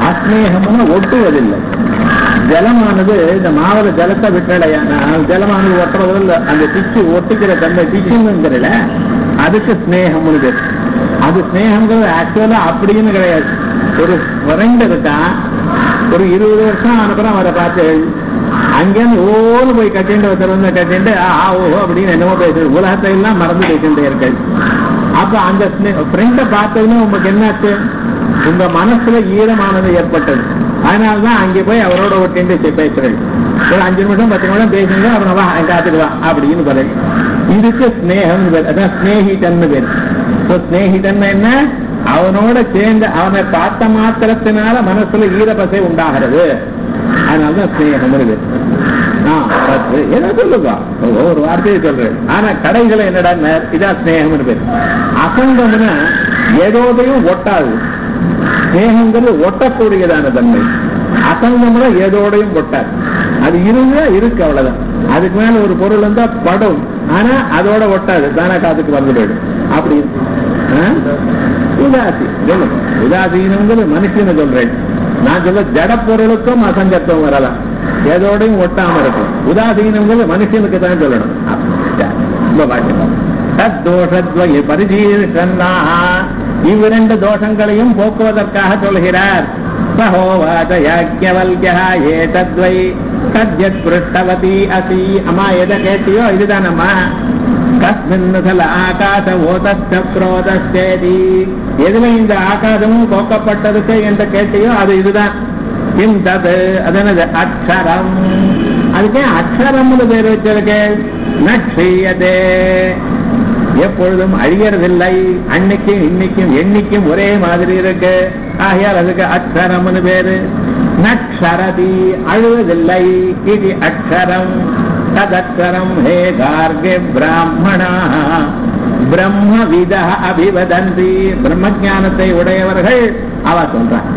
அஸ்நேகம்னு ஒட்டுவதில்லை ஜலமானது இந்த மாவுல ஜலத்தை விட்டடையான ஜலமானது ஒட்டுறது இல்ல அந்த டிச்சு ஒட்டிக்கிற தன்மை டிச்சுங்கிறல அதுக்கு ஸ்னேகம்னு பேர் அது ஸ்னேகங்கிறது ஆக்சுவலா அப்படின்னு கிடையாது ஒரு ஃப்ரெண்ட் இருக்கான் ஒரு இருபது வருஷம் அனுப்புறம் அவரை பார்த்து அங்கேருந்து ஓன்னு போய் கட்டிண்டு ஒருத்தர் வந்து கட்டிண்டு ஆ ஆ, ஓஹோ அப்படின்னு என்னமோ பேசுறது உலகத்தை எல்லாம் மறந்து பேசிட்டே இருக்காது அப்ப அந்த ஃப்ரெண்டை பார்த்ததுமே உங்களுக்கு என்னாச்சு உங்க மனசுல ஈரமானது ஏற்பட்டது அதனாலதான் அங்கே போய் அவரோட ஒட்டிண்டு பேசுறது ஒரு அஞ்சு நிமிஷம் பத்து நிமிஷம் பேசுங்க அப்புறம் வா என் காத்துக்கு வா அப்படின்னு பதில் இதுக்கு ஸ்னேகம் பேர் அதான் ஸ்னேகிதன்னு பேர் So, ஸ்னேகிதன் என்ன அவனோட சேர்ந்து அவனை பார்த்த மாத்திரத்தினால மனசுல ஈரப்பசை உண்டாகிறது அதனாலதான் ஸ்னேகம் பேர் ஆ, பத்து. என்ன சொல்லுங்க ஒரு வார்த்தையை சொல்றேன் ஆனா கடைகளை என்னடா இதான் ஸ்னேகம்னு பேர் அசங்கம்னா ஏதோதையும் ஒட்டாது ஸ்னேகங்கிறது ஒட்டக்கூடியதான தன்மை அசங்கம்னா ஏதோடையும் ஒட்டாது அது இருந்தா இருக்கு அவ்வளவுதான் அதுக்கு மேல ஒரு பொருள் இருந்தா படும் ஆனா அதோட ஒட்டாது தானே காத்துக்கு வந்து போயிடும் அப்படி ஆ? உதாசி சொல்லுங்க உதாசீனங்கிறது மனுஷன்னு சொல்றேன் நான் சொல்ல ஜட பொருளுக்கும் அசங்கத்துவம் வரலாம் ஏதோடையும் ஒட்டாம இருக்கும் உதாசீனங்கிறது மனுஷனுக்கு தான் சொல்லணும் அப்ப, ரொம்ப வாக்கியம் தத்தோஷத்வய பரிசீலனா இவ்விரண்டு தோஷங்களையும் போக்குவதற்காக சொல்கிறார் சகோவாத யாக்கியவல்யா ஏ தத்வை கத்யத் பிருஷ்டவதி அசி அம்மா எதை கேட்டியோ இதுதானம்மா கஸ்மின் சல ஆகாச ஓதஸ்ரோதஸ்தேதி எதுல இந்த ஆகாசமும் போக்கப்பட்டதுக்கு என்று கேட்டியோ அது இதுதான் கிம் தது அதனது அக்ஷரம் அதுக்கே அக்ஷரம்னு பேர் வச்சிருக்கு நட்சியதே எப்பொழுதும் அழியறதில்லை அன்னைக்கும் இன்னைக்கும் என்னைக்கும் ஒரே மாதிரி இருக்கு ஆகையால் அதுக்கு அக்ஷரம்னு பேரு நக்ஷரதி அழுவதில்லை இது அக்ஷரம் ததக்ஷரம் ஹே கார்கே பிராமணா பிரம்மவித அபிவதந்தி பிரம்ம உடையவர்கள் அவ சொல்றான்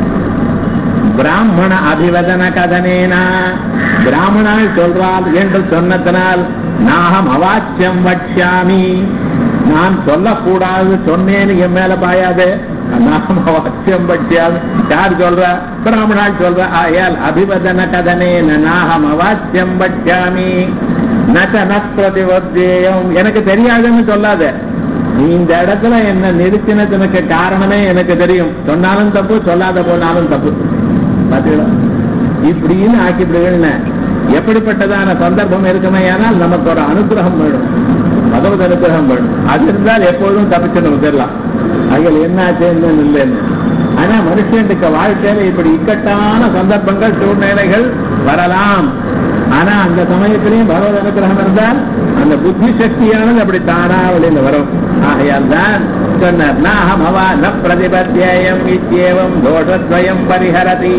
பிராமண அபிவதன கதனேனா பிராமணால் சொல்றால் என்று சொன்னதனால் நாகம் அவாச்சியம் வட்சாமி நான் சொல்லக்கூடாது சொன்னேன்னு என் மேல பாயாது நாகம் அவாச்சியம் வட்சாமி யார் சொல்ற பிராமணால் சொல்ற ஆயால் அபிவதன கதனேன நாகம் அவாச்சியம் வட்சாமி நச்ச நஸ்பிரதிவர்ஜேயம் எனக்கு தெரியாதுன்னு சொல்லாத நீ இந்த இடத்துல என்ன நிறுத்தினதுக்கு காரணமே எனக்கு தெரியும் சொன்னாலும் தப்பு சொல்லாத போனாலும் தப்பு பாத்தீங்களா இப்படின்னு ஆக்கிவிடுவேன் எப்படிப்பட்டதான சந்தர்ப்பம் இருக்குமே ஆனால் நமக்கு ஒரு அனுகிரகம் வேணும் பகவத் அனுகிரகம் வேணும் அது இருந்தால் எப்பொழுதும் தப்பிச்சு நம்ம பெறலாம் அதில் என்ன ஆச்சு என்ன இல்லைன்னு ஆனா மனுஷனுக்கு வாழ்க்கையில இப்படி இக்கட்டான சந்தர்ப்பங்கள் சூழ்நிலைகள் வரலாம் ஆனா அந்த சமயத்திலையும் பகவத் அனுகிரகம் இருந்தால் அந்த புத்தி சக்தியானது அப்படி தானா வெளியில வரும் ஆகையால் தான் சொன்னார் நாகம் அவா ந பிரதிபத்தியம் இத்தியேவம் தோஷத்வயம் பரிஹரதி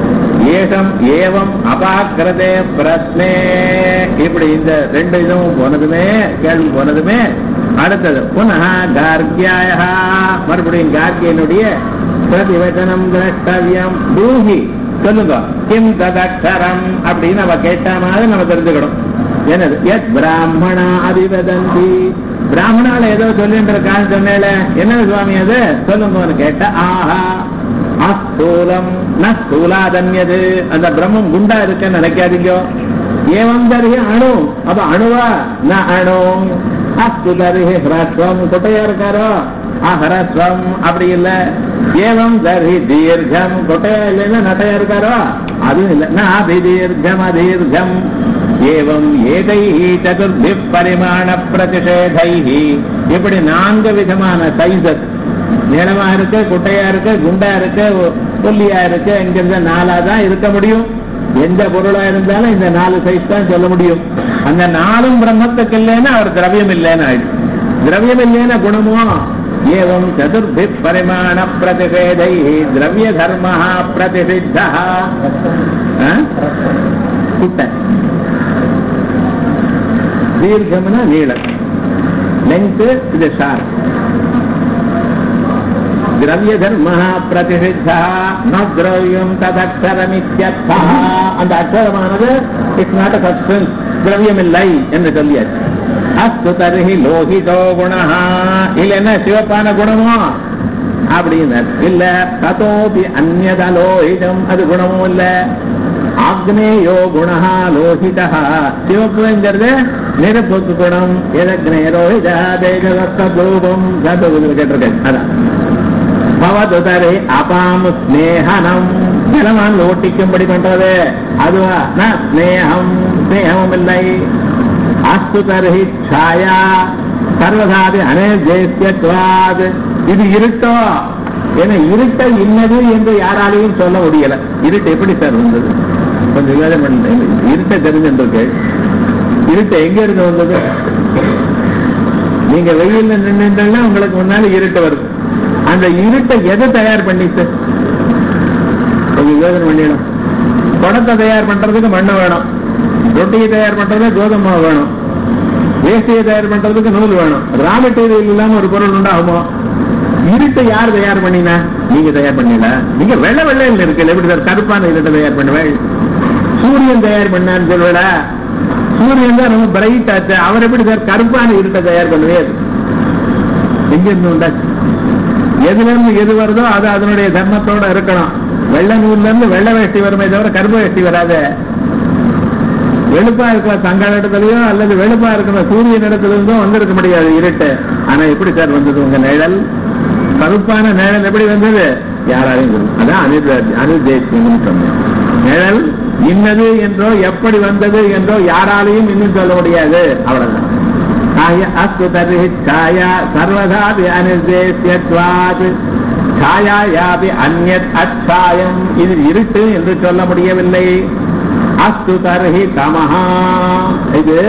ஏகம் ஏவம் அபாக்கிரதே பிரஸ்னே இப்படி இந்த ரெண்டு இதுவும் போனதுமே கேள்வி போனதுமே அடுத்தது புனः கார்கியாய மறுபடியும் கார்கியனுடைய பிரதிவச்சனம் திரஷ்டவியம் பூஹி சொல்லுங்க கிம் ததக்ஷரம் அப்படின்னு அவ கேட்ட மாதிரி நம்ம தெரிஞ்சுக்கணும் என்னது எத் பிராமணா அதிவதந்தி பிராமணால ஏதோ சொல்லிட்டு இருக்கான்னு சொன்னேல என்ன சுவாமி அது சொல்லுங்கன்னு கேட்ட ஆஹா அஸ்தூலம் ந ஸ்தூலாதன்யது அந்த பிரம்மம் குண்டா இருக்குன்னு நினைக்காதீங்க ஏவம் தருகி அணு அப்ப அணுவா ந அணு அஸ்து தருகி ஹ்ரஸ்வம் குட்டையா இருக்காரோ அஹரஸ்வம் அப்படி இல்ல ஏவம் தர்ஹி தீர்க்கம் கொட்டையா இல்லைன்னா நட்டையா இருக்காரோ அதுவும் இல்ல நாபி தீர்க்கம் அதீர்க்கம் ஏவம் ஏதைஹி சதுர்பி பரிமாண பிரதிஷேதைஹி இப்படி நான்கு விதமான சைசஸ் நீளமா இருக்கு குட்டையா இருக்கு குண்டா இருக்கு புள்ளியா இருக்கு என்கிறத நாலா தான் இருக்க முடியும் எந்த பொருளா இருந்தாலும் இந்த நாலு சைஸ் தான் சொல்ல முடியும் அந்த நாலும் பிரம்மத்துக்கு இல்லைன்னா அவர் திரவியம் இல்லைன்னு ஆயிடும் திரவியம் இல்லைன்னா குணமோ ஏவம் சதுர்பி பரிமாண பிரதிஷேதை திரவிய தர்ம பிரதிஷித்த குட்டை தீர்க்கம்னா நீளம் லெங்க் இது ஷார்ப் திரவிய தர்ம பிரதிஷித்த ந திரவியம் ததக்ஷரமித்யர்த்தா அந்த அக்ஷரமானது இட்ஸ் நாட் அ சப்ஸ்டன்ஸ் திரவியம் இல்லை என்று சொல்லியாச்சு அஸ்து தருகி லோகிதோ குணா இல்ல என்ன சிவப்பான குணமோ அப்படின்னார் இல்ல ததோபி அந்நதலோஹிதம் அது குணமும் இல்ல ஆக்னேயோ குணா லோஹிதா சிவப்புங்கிறது நெருப்புக்கு குணம் எதக்னேரோஹிதா தேகதூபம் கேட்டிருக்கேன் அதான் பவது தரை அபாம் ஸ்னேகனம் ஜலமான் ஓட்டிக்கும்படி பண்றது அதுவா ந ஸ்னேகம் ஸ்னேகமும் இல்லை அஸ்து தர்ஹி ಛಾಯಾ சர்வதாதி அனேஜேசியத்வாத் இது இருட்டோ ஏன்னா இருட்ட இன்னது என்று யாராலையும் சொல்ல முடியல இருட்டு எப்படி சார் வந்தது கொஞ்சம் விவாதம் பண்ணேன் இருட்ட தெரிஞ்சிருக்கு இருட்டு எங்க இருந்து வந்தது நீங்க வெயில்ல நின்றுன்னா உங்களுக்கு முன்னால இருட்டு வருது அந்த இருட்டை எதை தயார் பண்ணிச்சு கொஞ்சம் யோசனை பண்ணிடும் குடத்தை தயார் பண்றதுக்கு மண்ணு வேணும் ரொட்டியை தயார் பண்றதுக்கு கோதுமை வேணும் வேஷ்டியை தயார் பண்றதுக்கு நூல் வேணும் ரா மெட்டீரியல் இல்லாம ஒரு பொருள் உண்டாகுமோ இருட்டை யார் தயார் பண்ணினா நீங்க தயார் பண்ணல நீங்க வெள்ளை வெள்ளையில் இருக்குல்ல எப்படி சார் கருப்பான இருட்டை தயார் பண்ணுவேன் சூரியன் தயார் பண்ணான்னு சொல்லுவல சூரியன் தான் ரொம்ப பிரைட் ஆச்சு அவர் எப்படி சார் கருப்பான இருட்டை தயார் பண்ணுவேன் எங்க இருந்து உண்டாச்சு எதுல இருந்து எது வருதோ அது அதனுடைய தர்மத்தோட இருக்கணும் வெள்ளை நூல்ல இருந்து வெள்ளை வேஷ்டி வருமே தவிர கருப்பு வேஷ்டி வராது வெளுப்பா இருக்கிற தங்க இடத்துலயோ அல்லது வெளுப்பா இருக்கிற சூரியன் இடத்துல இருந்தும் வந்திருக்க முடியாது இருட்டு ஆனா எப்படி சார் வந்தது உங்க நிழல் கருப்பான நிழல் எப்படி வந்தது யாராலையும் சொல்ல அதான் அனில் அனில் ஜெயசிங்னு சொன்னேன் நிழல் இன்னது என்றோ எப்படி வந்தது என்றோ யாராலையும் இன்னும் சொல்ல முடியாது அவ்வளவுதான் ஆய அஸ்து தர்ஹி ಛಾಯಾ சர்வதாபி அனிர்தேசியத்வாத் ಛಾಯಾயாபி அந்யத் அச்சாயம் இது இருட்டு என்று சொல்ல முடியவில்லை அஸ்து தர்ஹி தமஹா இது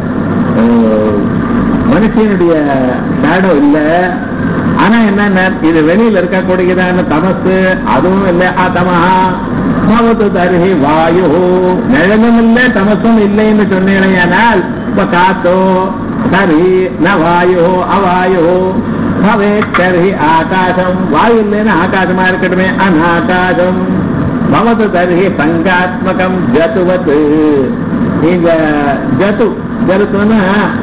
அஹ், மனுஷனுடைய ஷேடோ இல்ல ஆனா என்ன இது வெளியில இருக்கக்கூடியதான தமசு அதுவும் இல்ல அதமஹா பவது தர்ஹி வாயு நிழலும் இல்லை தமசும் இல்லைன்னு சொன்னேனால் இப்ப காத்தோ தர்ஹி ந வாயு அவாயு பவே தர்ஹி ஆகாசம் வாயு இல்லைன்னு ஆகாசமா இருக்கட்டுமே அநாகாசம் பவது தர்ஹி சங்காத்மகம் ஜதுவத் இந்த ஜது ஜருத்துன்னா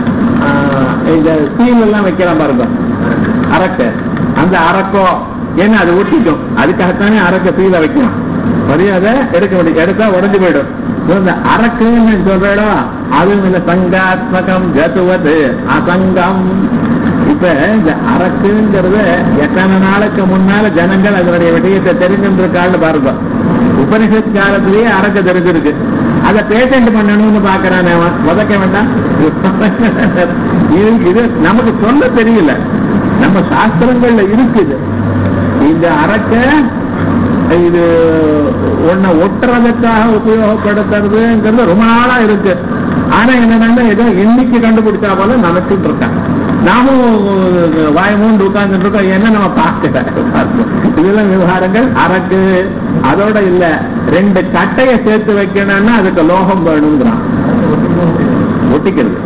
இந்த சீல் எல்லாம் வைக்கலாம் பாருங்க அரக்க அந்த அரக்கோ ஏன்னா அது ஒட்டிக்கும் அதுக்காகத்தானே அரக்க சீல வைக்கணும் மரியாதை எடுக்க முடியும் எடுத்தா உடஞ்சு போயிடும் இந்த அரக்குன்னு சொல்றோ அதுவும் இல்ல சங்காத்மகம் ஜதுவது அசங்கம் இப்ப இந்த அரக்குங்கிறது எத்தனை நாளுக்கு முன்னால ஜனங்கள் அதனுடைய விஷயத்தை தெரிஞ்சுருக்கான்னு பாருங்க உபனிஷத் காலத்திலேயே அரக்க தெரிஞ்சிருக்கு அதை பேஷண்ட் பண்ணணும்னு பாக்குறான் அவன் உதக்க வேண்டாம் இது இது நமக்கு சொல்ல தெரியல நம்ம சாஸ்திரங்கள்ல இருக்குது இந்த அரக்க இது ஒன்ன ஒட்டுறதுக்காக உபயோகப்படுத்துறதுங்கிறது ரொம்ப நாளா இருக்கு ஆனா என்னன்னா ஏதோ இன்னைக்கு கண்டுபிடிச்சா போல நினைச்சிட்டு இருக்கான் நாமும் வாயமூண்டு உட்கார்ந்துட்டு இருக்கோம் என்ன நம்ம பார்க்கல இதெல்லாம் விவகாரங்கள் அரக்கு அதோட இல்ல ரெண்டு கட்டையை சேர்த்து வைக்கணும்னா அதுக்கு லோகம் வேணுங்கிறான் ஒட்டிக்கிறது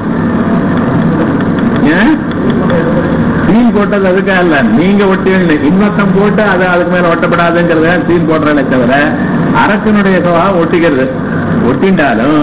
ஏன் சீல் போட்டது அதுக்காக இல்ல நீங்க ஒட்டி இன்னொத்தம் போட்டு அது அதுக்கு மேல ஒட்டப்படாதுங்கிறத சீல் போடுறத தவிர அரசனுடைய சுபாவம் ஒட்டிக்கிறது ஒட்டிண்டாலும்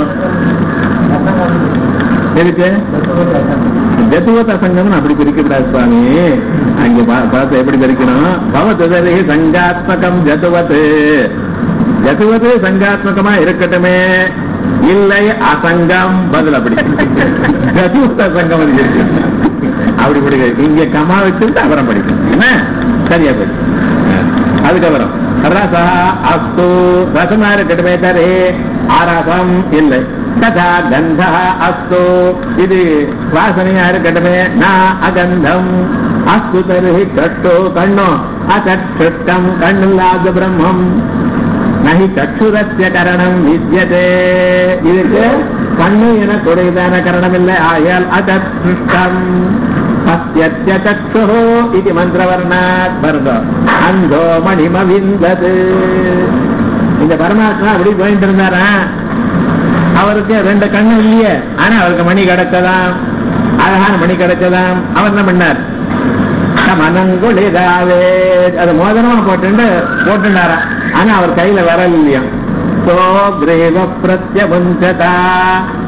எதுக்கு ஜத்துவத சங்கம் அப்படி பிரிக்கப்படாது சுவாமி அங்க பா- பார்த்து எப்படி பிரிக்கணும் பவத்துதலே சங்காத்மகம் ஜத்துவத்து ஜத்துவது சங்காத்மகமா இருக்கட்டுமே இல்லை அசங்கம் பதில் அப்படி ஜத்துவத சங்கம் அது இருக்கு. அப்படி படிக்க இங்க கமா வச்சுட்டு அப்புறம் படிக்கணும் என்ன சரியா போய் அதுக்கப்புறம் ரசா அஸ்து ரசமா இருக்கட்டுமே தரே ஆரசம் இல்லை ததா கந்தா அஸ்து இது வாசனையா இருக்கட்டுமே நான் அகந்தம் அஸ்து தருகி கட்டோ கண்ணோ அசட்டம் கண்ணில்லாத பிரம்மம் நகி சक्षुரஸ்ய கரணம் வித்யதே இதுக்கு கண்ணு என குறைதான கரணம் இல்லை ஆயால் அதம் பசிய சक्षु இது மந்திரவர்ணாத் பர்வ அந்தோ மணிமவிந்தது இந்த பரமாத்மா அப்படி போயிட்டு இருந்தாரா அவருக்கு ரெண்டு கண்ணு இல்லையே ஆனா அவருக்கு மணி கிடைச்சதாம் அழகான மணி கிடைச்சதாம் அவர் என்ன பண்ணார் மனங்குளிராவே அது மோதிரமா போட்டு போட்டுண்டாராம் ஆனா அவர் கையில வரல இல்லையா சோ கிரேவ பிரத்யபுஞ்சதா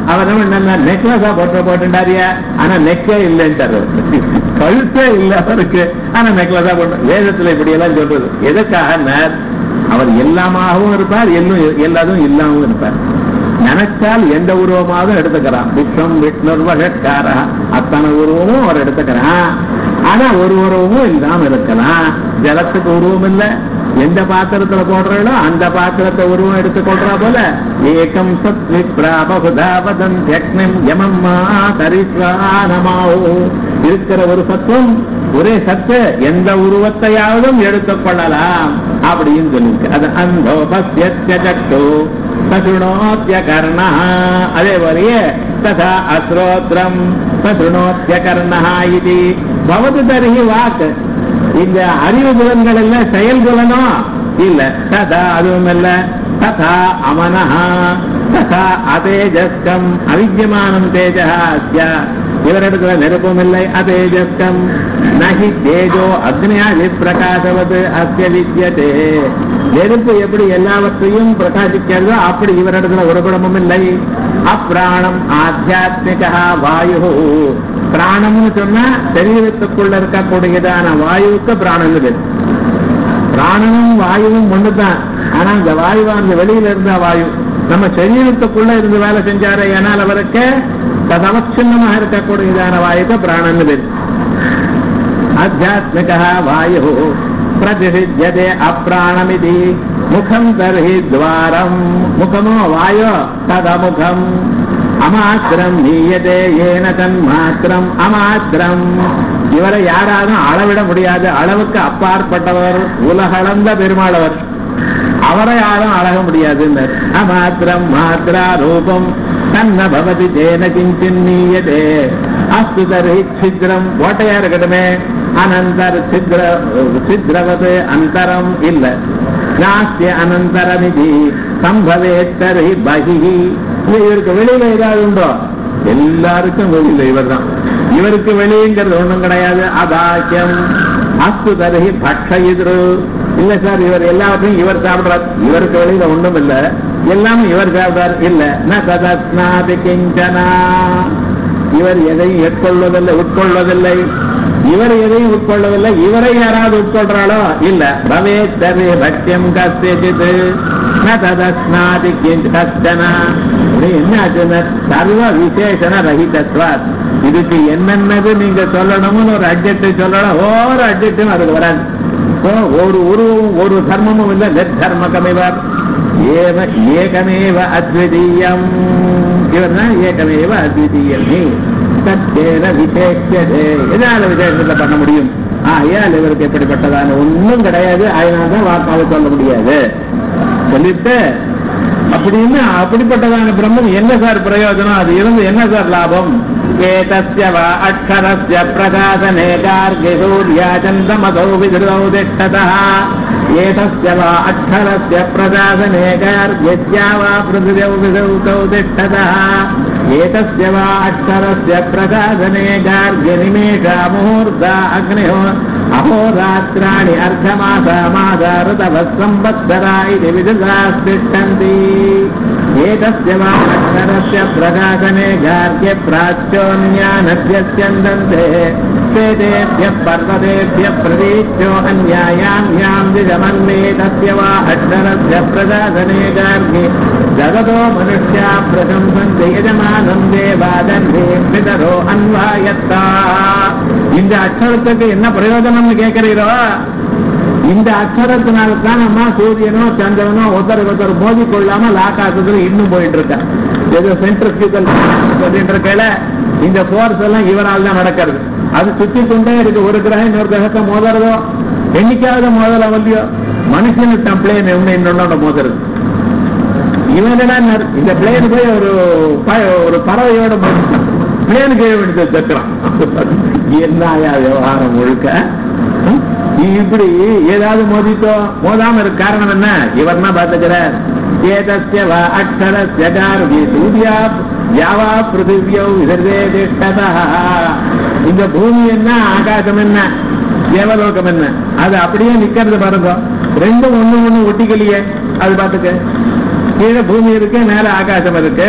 அவர் என்ன நெக்லஸா போட்டு போட்டுட்டாரியா ஆனா நெக்கே இல்லைன்ட்டாரு கழுத்தே இல்ல அவருக்கு ஆனா நெக்லஸா போட்டு வேதத்துல இப்படி எல்லாம் சொல்றது எதுக்காக அவர் எல்லாமாகவும் இருப்பார் எல்லாம் எல்லாதும் இல்லாமவும் இருப்பார் நினைச்சால் எந்த உருவமாகவும் எடுத்துக்கிறான் விஷ்ணம் விஷ்ணுர்வகாரா அத்தனை உருவமும் அவர் எடுத்துக்கிறான் ஆனா ஒரு உருவமும் இல்லாம இருக்கலாம் ஜலத்துக்கு உருவம் இல்ல எந்த பாத்திரத்துல போடுறோ அந்த பாத்திரத்தை உருவம் எடுத்துக்கொள்றா போல ஏகம் சத் விப்ரா பகுதா வதம் யக்னம் யமம்மா தரிஸ்வானமாவோ இருக்கிற ஒரு சத்துவம் ஒரே சத்து எந்த உருவத்தையாவதும் எடுத்துக் கொள்ளலாம் அப்படின்னு சொல்லிருக்கு அது அந்தோ பசிய சட்டு சசுணோத்திய கர்ணா அதே போலயே ததா அஸ்ரோத்ரம் சசுணோத்திய கர்ணா இது பவது தருகி வாக்கு இந்த அறிவு புலன்கள் இல்ல செயல் புலனோ இல்ல ததா அதுவும் இல்ல ததா அமனஹா ததா அதேஜஸ்கம் அவித்தியமானம் தேஜா அஸ்ய இவரிடத்துல நெருப்பும் இல்லை அதேஜஸ்கம் நகி தேஜோ அக்னியாதி பிரகாசவது அஸ்ய வித்தியதே நெருப்பு எப்படி எல்லாவற்றையும் பிரகாசிக்கிறதோ அப்படி இவரிடத்துல ஒரு குணமும் இல்லை அப்பிராணம் ஆத்தியாத்மிகா வாயு பிராணம்னு சொன்னா சரீரத்துக்குள்ள இருக்கக்கூடியதான வாயுவுக்கு பிராணம் பேர் பிராணனும் வாயுவும் ஒண்ணுதான் ஆனா இந்த வாயுவானது வெளியில இருந்த வாயு நம்ம சரீரத்துக்குள்ள இருந்து வேலை செஞ்சாரு ஏனால் அவருக்கு ததவச்சின்னமாக இருக்கக்கூடியதான வாயுக்கு பிராணன் பேர் ஆத்தியாத்மிகா வாயு பிரதிஷித்தியதே அப்பிராணமிதி முகம் தர்ஹி துவாரம் முகமோ வாயோ ததமுகம் அமாத்திரம் நீயதே ஏன தன்மாத்திரம் அமாத்திரம் இவரை யாராலும் அளவிட முடியாது அளவுக்கு அப்பாற்பட்டவர் உலகளந்த பெருமாளவர் அவரை யாரும் அழக முடியாது அமாத்திரம் மாத்திரா ரூபம் தன்ன பவதி தேன கிஞ்சின் நீயதே அஸ்து தர்ஹி சித்திரம் ஓட்டையா இருக்கட்டுமே அனந்தர் சித்ர சித்ரவது அந்தரம் இல்ல நாஸ்திய அனந்தரமிதி சம்பவேத்தரி பகிஹி இவருக்கு வெளியில ஏதாவது உண்டோ எல்லாருக்கும் வெளியில இவர் தான் இவருக்கு வெளியங்கிறது ஒண்ணும் கிடையாது அதாக்கியம் அஸ்து தருகி பக்ஷ எதிரு இல்ல சார் இவர் எல்லாத்தையும் இவர் சாப்பிடுறார் இவருக்கு வெளியில ஒண்ணும் இல்ல எல்லாமே இவர் சாப்பிடுறார் இல்ல ந ததஸ்நாதி கிஞ்சனா இவர் எதையும் உட்கொள்வதில்லை உட்கொள்வதில்லை இவர் எதையும் உட்கொள்ளவில்லை இவரை யாராவது உட்கொள்றாளோ இல்ல பவே தவே பக்தியம் கசித் ந ததஸ்நாதி கஷ்டனா என்ன ஆச்சுன்னா சர்வ விசேஷண ரஹிதத்வாத் இதுக்கு என்னென்னது நீங்க சொல்லணும்னு ஒரு அட்ஜெக்டிவ் சொல்லணும் ஒரு அட்ஜெக்டிவ் அதுக்கு வராது ஒரு உருவம் ஒரு தர்மமும் இல்லை நிர்தர்மகமிவர் ஏவ ஏகமேவ அத்விதீயம் இவர் தான் ஏகமேவ அத்விதீயமே சத்தேன விசேஷதே எதால விசேஷத்தை பண்ண முடியும் ஆகையால் இவருக்கு எப்படிப்பட்டதான ஒன்றும் கிடையாது அதனால்தான் வாக்காக சொல்ல முடியாது சொல்லிட்டு அப்படின்னு அப்படிப்பட்டதான பிரம்மன் என்ன சார் பிரயோஜனம் அது இருந்து என்ன சார் லாபம் ஏதஸ்ய வா அக்ஷரஸ்ய பிரகாசனே கார்கே சூர்யா சந்தமதோ விதிரோ திஷ்டதः ஏதஸ்ய வா அக்ஷரஸ்ய பிரகாசனே கார்கேத்யா வா பிருதிவௌ விதௌ திஷ்டதः ஏதஸ்ய வா அக்ஷரஸ்ய பிரகாசனே கார்கே நிமேஷா முகூர்த்தா அக்னிஹோ அहोरात्राणि अर्धमासा मासा ऋतवः संवत्सरा इति विदुधास्तिष्ठन्ति एतस्य वा अक्षरस्य प्रकाशने गार्ग्य प्राच्योऽन्या नद्यस्यन्दन्ते स्वेतेभ्यः पर्वतेभ्यः प्रतीच्यो अन्यायान्यां दिशमन्वेतस्य वा अक्षरस्य प्रकाशने गार्गे जगतो मनुष्या प्रशंसन्ति यजमानं देवादन्ते पितरो अन्वायत्ता இந்த அக்ஷரத்துக்கு என்ன பிரயோஜனம்னு கேட்கிறீரோ இந்த அக்ஷரத்தினால தான் அம்மா சூரியனோ சந்திரனோ ஒருத்தருக்கு ஒருத்தர் மோதி கொள்ளாமல் ஆகாசத்துல இன்னும் போயிட்டு இருக்க ஏதோ சென்ட்ரிபியூட்டல் சொல்லிட்டு இருக்கல இந்த போர்ஸ் எல்லாம் இவரால் தான் நடக்கிறது அது சுத்தி கொண்டே இருக்கு ஒரு கிரகம் இன்னொரு கிரகத்தை மோதுறதோ என்னைக்காவது மோதல வந்தியோ மனுஷனுக்கு பிளேன் ஒண்ணு இன்னொன்னோட மோதுறது இவன் என்னடா இந்த பிளேன் போய் ஒரு ஒரு பறவையோட பிளேனுக்கு எடுத்து வச்சிருக்கிறான் என்ன விவகாரம் முழுக்க இப்படி ஏதாவது மோதித்தோ மோதாம இருக்க காரணம் என்ன இவர்னா பாத்துக்கிறார் ஏதஸ்ய வா அக்ஷரஸ்ய கார்கி சூர்யா யாவா பிருத்திவியோ விசர்வே திஷ்டதா இந்த பூமி என்ன ஆகாசம் என்ன தேவலோகம் என்ன அது அப்படியே நிக்கிறது பாருங்க ரெண்டும் ஒண்ணு ஒண்ணு ஒட்டிக்கலையே அது பாத்துக்க கீழே பூமி இருக்கு மேல ஆகாசம் இருக்கு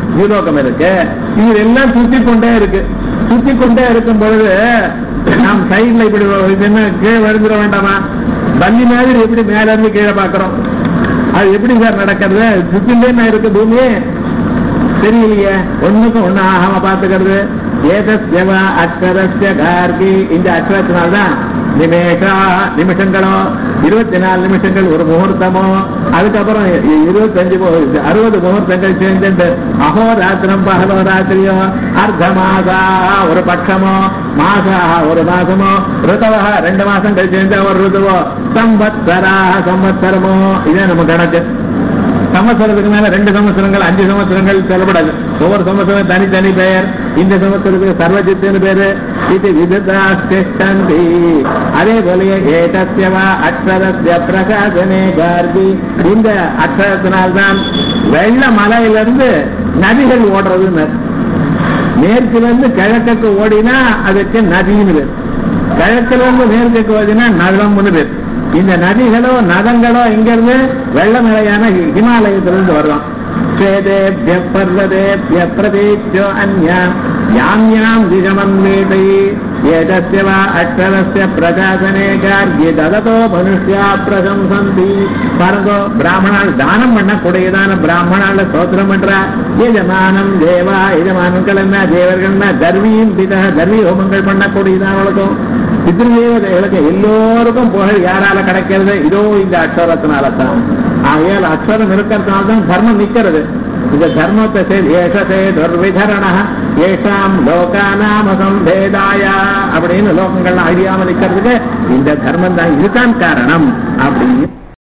பூலோகம் இருக்கு இது எல்லாம் சுத்தி கொண்டே இருக்கு சுத்தி கொண்டே இருக்கும் பொழுது நாம் சைட்ல இப்படி இது என்ன கீழே விழுந்துட வேண்டாமா பள்ளி மாதிரி எப்படி மேல இருந்து கீழே பாக்குறோம் அது எப்படி சார் நடக்கிறது சுத்திலே இருக்கு பூமி தெரியலையே ஒண்ணுக்கும் ஒண்ணு ஆகாம பாத்துக்கிறது ஏதஸ்யவா அக்ஷரஸ்ய கார்கி இந்த அக்ஷரத்தினால்தான் நிமேஷா நிமிஷங்களோ இருபத்தி நாலு நிமிஷங்கள் ஒரு முகூர்த்தமோ அதுக்கப்புறம் இ- இருபத்தஞ்சு மு- அறுபது முகூர்த்தங்கள் சேர்ந்து அகோராத்திரம் பகலோ ராத்திரியோ அர்த்த மாசா ஒரு பட்சமோ மாசா ஒரு மாசமோ ருதவா ரெண்டு மாசம் கழிச்சு சேர்ந்தா ஒரு ருதுவோ சம்பத்சரா சம்பத்சரமோ இதே நம்ம கணக்கு சம்வத்சரத்துக்கு மேல ரெண்டு சம்வத்சரங்கள் அஞ்சு சம்வத்சரங்கள் சொல்லப்படாது ஒவ்வொரு சம்வத்சரம் தனித்தனி பெயர் இந்த சம்வத்சரத்துக்கு சர்வஜித்துன்னு பேரு இது விதுதாஸ்தி அதே போலயே ஏதஸ்யவா அக்ஷரஸ்ய பிரகாசனே கார்கி இந்த அக்ஷரத்தினால்தான் வெள்ள மலையிலிருந்து நதிகள் ஓடுறதுன்னு மேற்குல இருந்து கிழக்குக்கு ஓடினா அதுக்கு நதின்னு பேர் கிழக்குல இருந்து மேற்குக்கு ஓடினா நதம்னு பேர் இந்த நதிகளோ நதங்களோ இங்க இருந்து வெள்ளமலையான ஹிமாலயத்திலிருந்து வருவான் ஸ்வேதேபிய பர்வதேபிய பிரதேச்சோ அந்யாம் யாம் யாம் திகமன்வேதை ஏதஸ்ய வா அக்ஷரஸ்ய பிரகாசனே கார்கி தததோ மனுஷ்யா பிரசம்சந்தி பாருங்கோ பிராமணால் தானம் பண்ணக்கூடியதான பிராமணால சோத்திரம் பண்றா எஜமானம் தேவா எஜமானங்கள் என்ன தேவர்கள்னா தர்வியும் பிதா தர்வி ஹோமங்கள் பண்ணக்கூடியதானவளுக்கும் பித்ருதேவதைகளுக்கு எல்லோருக்கும் புகழ் யாரால கிடைக்கிறது இதோ இந்த அக்ஷரத்தினால தான் ஆகையால் அக்ஷரம் இருக்கிறதுனால தான் தர்மம் நிக்கிறது இந்த தர்மத்தை சேர்ந்து ஏஷசே துர்விதரண ஏஷாம் லோகானாம சம்பேதாய அப்படின்னு லோகங்கள்லாம் அழியாம நிக்கிறதுக்கு இந்த தர்மம் தான் இதுதான் காரணம் அப்படின்னு